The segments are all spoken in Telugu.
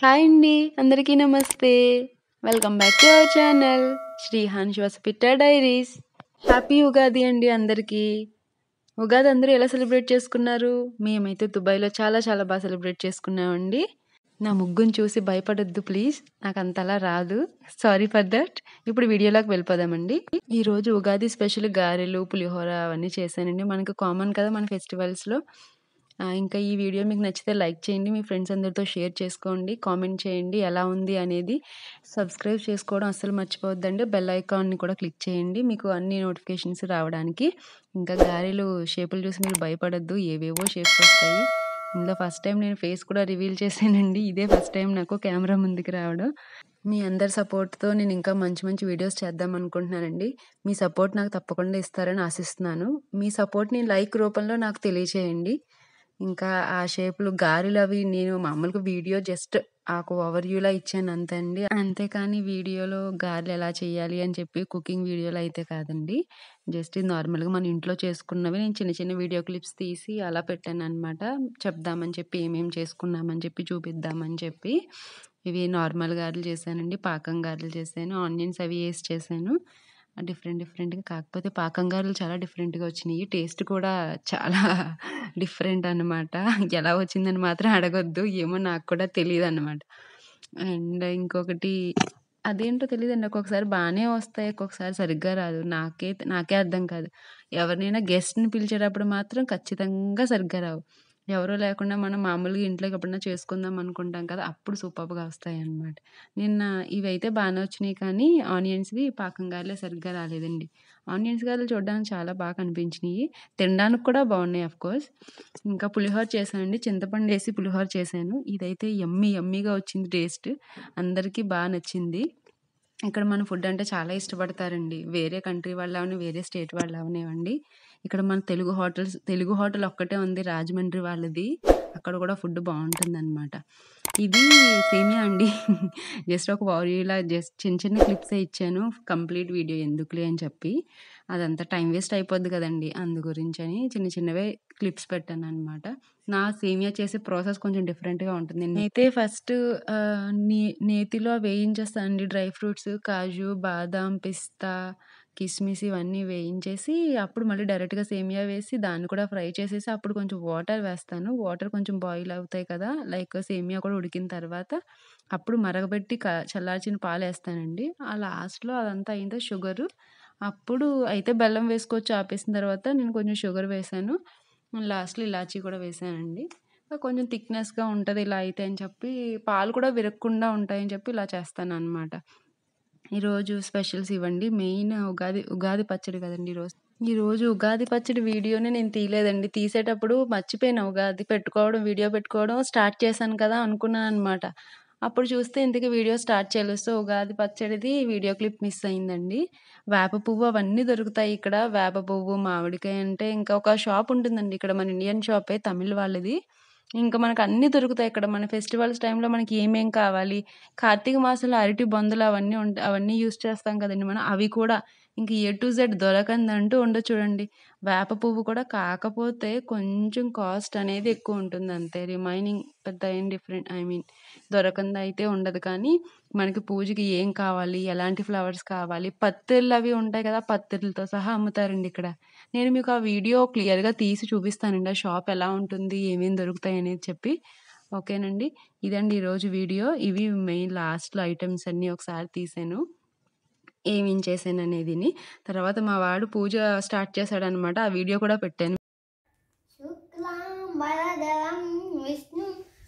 హాయ్ అండి అందరికీ నమస్తే welcome back to our channel Srihan శ్వాసపిట్ట డైరీస్ హ్యాపీ ఉగాది అండి అందరికీ ఉగాది అందరూ ఎలా సెలబ్రేట్ చేసుకున్నారు మేమైతే దుబాయ్లో చాలా చాలా బాగా సెలబ్రేట్ చేసుకున్నామండి నా ముగ్గుని చూసి భయపడొద్దు ప్లీజ్ నాకు అంతలా రాదు సారీ ఫర్ దట్ ఇప్పుడు వీడియోలోకి వెళ్ళిపోదామండి ఈ రోజు ఉగాది స్పెషల్ గారెలు పులిహోర అవన్నీ చేశానండి మనకు కామన్ కదా మన ఫెస్టివల్స్లో ఆ, ఇంకా ఈ వీడియో మీకు నచ్చితే లైక్ చేయండి మీ ఫ్రెండ్స్ అందరితో షేర్ చేసుకోండి కామెంట్ చేయండి ఎలా ఉంది అనేది సబ్స్క్రైబ్ చేసుకోవడం అస్సలు మర్చిపోవద్దండి బెల్ ఐకాన్ని కూడా క్లిక్ చేయండి మీకు అన్ని నోటిఫికేషన్స్ రావడానికి ఇంకా గారెలు షేపులు చూసి మీరు భయపడద్దు ఏవేవో షేప్స్ వస్తాయి ఇందులో ఫస్ట్ టైం నేను ఫేస్ కూడా రివీల్ చేశానండి ఇదే ఫస్ట్ టైం నాకు కెమెరా ముందుకు రావడం మీ అందరి సపోర్ట్తో నేను ఇంకా మంచి మంచి వీడియోస్ చేద్దాం అనుకుంటున్నానండి మీ సపోర్ట్ నాకు తప్పకుండా ఇస్తారని ఆశిస్తున్నాను మీ సపోర్ట్ని లైక్ రూపంలో నాకు తెలియచేయండి ఇంకా ఆ షేపులు గారెలు అవి నేను మామూలుగా వీడియో జస్ట్ ఆ ఓవర్ వ్యూలా ఇచ్చాను అంతే అండి అంతేకాని వీడియోలో గారెలు ఎలా చేయాలి అని చెప్పి కుకింగ్ వీడియోలో అయితే కాదండి జస్ట్ ఇది నార్మల్గా మన ఇంట్లో చేసుకున్నవి నేను చిన్న చిన్న వీడియో క్లిప్స్ తీసి అలా పెట్టాను అనమాట చెప్దామని చెప్పి ఏమేమి చేసుకున్నామని చెప్పి చూపిద్దామని చెప్పి ఇవి నార్మల్ గారెలు చేశానండి పాకం గారెలు చేశాను ఆనియన్స్ అవి వేసి చేశాను డిఫరెంట్ డిఫరెంట్గా కాకపోతే పాకం గారెలు చాలా డిఫరెంట్గా వచ్చినాయి టేస్ట్ కూడా చాలా డిఫరెంట్ అన్నమాట ఎలా వచ్చిందని మాత్రం అడగొద్దు ఏమో నాకు కూడా తెలియదు అన్నమాట అండ్ ఇంకొకటి అదేంటో తెలియదండి ఒక్కొక్కసారి బాగానే వస్తాయి ఒక్కొక్కసారి సరిగ్గా రాదు నాకే నాకే అర్థం కాదు ఎవరినైనా గెస్ట్ని పిలిచేటప్పుడు మాత్రం ఖచ్చితంగా సరిగ్గా రావు ఎవరో లేకుండా మనం మామూలుగా ఇంట్లోకి ఎప్పుడైనా చేసుకుందాం అనుకుంటాం కదా అప్పుడు సూపర్గా వస్తాయి అన్నమాట నిన్న ఇవైతే బాగానే వచ్చినాయి కానీ ఆనియన్స్వి పాకం గారెలే సరిగ్గా రాలేదండి ఆనియన్స్ గారెలు చూడడానికి చాలా బాగా కనిపించినాయి తినడానికి కూడా బాగున్నాయి అఫ్ కోర్స్ ఇంకా పులిహోర చేశానండి చింతపండు వేసి పులిహోర చేశాను ఇదైతే ఎమ్మి ఎమ్మిగా వచ్చింది టేస్ట్ అందరికీ బాగా నచ్చింది ఇక్కడ మన ఫుడ్ అంటే చాలా ఇష్టపడతారండి వేరే కంట్రీ వాళ్ళు అవని వేరే స్టేట్ వాళ్ళు అవనివ్వండి ఇక్కడ మన తెలుగు హోటల్స్ తెలుగు హోటల్ ఒక్కటే ఉంది రాజమండ్రి వాళ్ళది అక్కడ కూడా ఫుడ్ బాగుంటుంది అనమాట ఇది సేమియా అండి జస్ట్ ఒక వారిలా జస్ట్ చిన్న చిన్న క్లిప్సే ఇచ్చాను కంప్లీట్ వీడియో ఎందుకులే అని చెప్పి అదంతా టైం వేస్ట్ అయిపోద్ది కదండి అందు గురించి అని చిన్న చిన్నవే క్లిప్స్ పెట్టాను అనమాట నా సేమియా చేసే ప్రాసెస్ కొంచెం డిఫరెంట్గా ఉంటుంది నేనైతే ఫస్ట్ నే నేతిలో వేయించేస్తానండి డ్రై ఫ్రూట్స్ కాజు బాదాం పిస్తా కిస్మిస్ ఇవన్నీ వేయించేసి అప్పుడు మళ్ళీ డైరెక్ట్గా సేమియా వేసి దాన్ని కూడా ఫ్రై చేసేసి అప్పుడు కొంచెం వాటర్ వేస్తాను వాటర్ కొంచెం బాయిల్ అవుతాయి కదా లైక్ సేమియా కూడా ఉడికిన తర్వాత అప్పుడు మరగబెట్టి క చల్లార్చిన పాలు వేస్తానండి ఆ లాస్ట్లో అదంతా అయిందో షుగరు అప్పుడు అయితే బెల్లం వేసుకోవచ్చు ఆపేసిన తర్వాత నేను కొంచెం షుగర్ వేసాను లాస్ట్లో ఇలాచీ కూడా వేసానండి కొంచెం థిక్నెస్గా ఉంటుంది ఇలా అయితే అని చెప్పి పాలు కూడా విరగకుండా ఉంటాయని చెప్పి ఇలా చేస్తాను అనమాట ఈరోజు స్పెషల్స్ ఇవ్వండి మెయిన్ ఉగాది ఉగాది పచ్చడి కదండి ఈరోజు ఈరోజు ఉగాది పచ్చడి వీడియోని నేను తీయలేదండి తీసేటప్పుడు మర్చిపోయినా ఉగాది పెట్టుకోవడం వీడియో పెట్టుకోవడం స్టార్ట్ చేశాను కదా అనుకున్నాను అనమాట అప్పుడు చూస్తే ఇంతకీ వీడియో స్టార్ట్ చేయలేదు సో ఉగాది పచ్చడిది వీడియో క్లిప్ మిస్ అయిందండి వేప పువ్వు అవన్నీ దొరుకుతాయి ఇక్కడ వేప పువ్వు మామిడికాయ అంటే ఇంకా ఒక షాప్ ఉంటుందండి ఇక్కడ మన ఇండియన్ షాపే తమిళ్ వాళ్ళది ఇంకా మనకు అన్నీ దొరుకుతాయి ఇక్కడ మన ఫెస్టివల్స్ టైంలో మనకి ఏమేం కావాలి కార్తీక మాసంలో అరటి బొందలు అవన్నీ ఉంటాయి అవన్నీ యూస్ చేస్తాం కదండి మనం అవి కూడా ఇంక ఏ టు జెడ్ దొరకందంటూ ఉండదు చూడండి వేప పువ్వు కూడా కాకపోతే కొంచెం కాస్ట్ అనేది ఎక్కువ ఉంటుంది అంతే రిమైనింగ్ పెద్ద ఏం డిఫరెంట్ ఐ మీన్ దొరకంది అయితే ఉండదు కానీ మనకి పూజకి ఏం కావాలి ఎలాంటి ఫ్లవర్స్ కావాలి పత్తిళ్ళు అవి ఉంటాయి కదా పత్తిళ్ళతో సహా అమ్ముతారండి ఇక్కడ నేను మీకు ఆ వీడియో క్లియర్గా తీసి చూపిస్తానండి ఆ షాప్ ఎలా ఉంటుంది ఏమేమి దొరుకుతాయి అనేది చెప్పి ఓకేనండి ఇదండి ఈరోజు వీడియో ఇవి మెయిన్ లాస్ట్లో ఐటమ్స్ అన్నీ ఒకసారి తీసాను ఏమేం చేశాను అనేదిని తర్వాత మా వాడు పూజ స్టార్ట్ చేశాడనమాట ఆ వీడియో కూడా పెట్టాను శుక్లాం వరదరం విష్ణు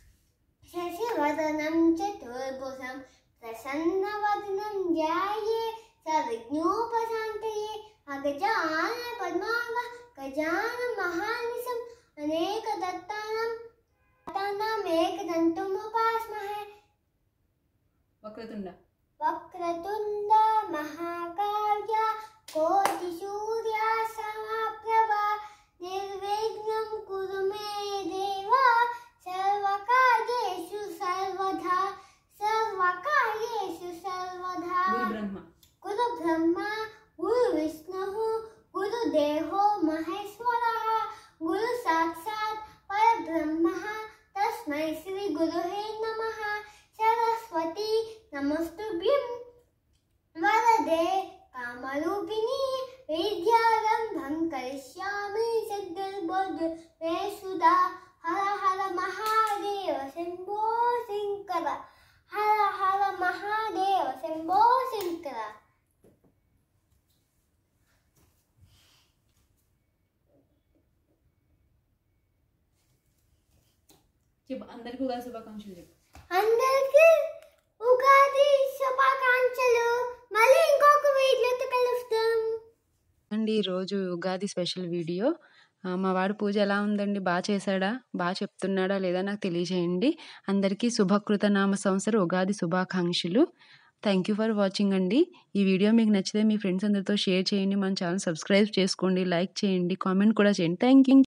శశివదనం చతుర్భుజం ప్రసన్నవదనం ధ్యాయే సవిఘ్నోపశాంతయే అగజాన పద్మాంగ గజాన మహానిశం అనేక దత్తానం దత్తానామేకదంతముపాస్మహే వక్రతుండ వక్రతుండ మహాకార్య కోటి సూర్య సమప్రభ నిర్విఘ్నం కురు మే దేవ సర్వకార్యేషు సర్వదా సర్వకార్యేషు సర్వదా బ్రహ్మ గురు బ్రహ్మ గురు విష్ణు గురు దేవో మహేశ్వర గురు సాక్షాత్ పరబ్రహ్మ తస్మై శ్రీ గురుహే నమః నమస్తుభ్యం వరదే కామరూపిణి విద్యారంభం కరిష్యామి సిద్ధిర్బుద్ధ మే సుధా హర హర మహాదేవ శంభో శంకర హర హర మహాదేవ శంభో శంకర చెప్పు అందరికీ ఉగాది శుభాకాంక్షలు చెప్పు అందరికీ ఉగాది శుభాకాంక్షలు మళ్ళీ ఇంకొక వీడియోతో కలుస్తాం అండి ఈరోజు ఉగాది స్పెషల్ వీడియో ఆ, మా వాడు పూజ ఎలా ఉందండి బాగా చేశాడా బాగా చెప్తున్నాడా లేదా నాకు తెలియజేయండి అందరికీ శుభకృత నామ సంవత్సర ఉగాది శుభాకాంక్షలు థ్యాంక్ యూ ఫర్ వాచింగ్ అండి ఈ వీడియో మీకు నచ్చితే మీ ఫ్రెండ్స్ అందరితో షేర్ చేయండి మన ఛానల్ సబ్స్క్రైబ్ చేసుకోండి లైక్ చేయండి కామెంట్ కూడా చేయండి థ్యాంక్ యూ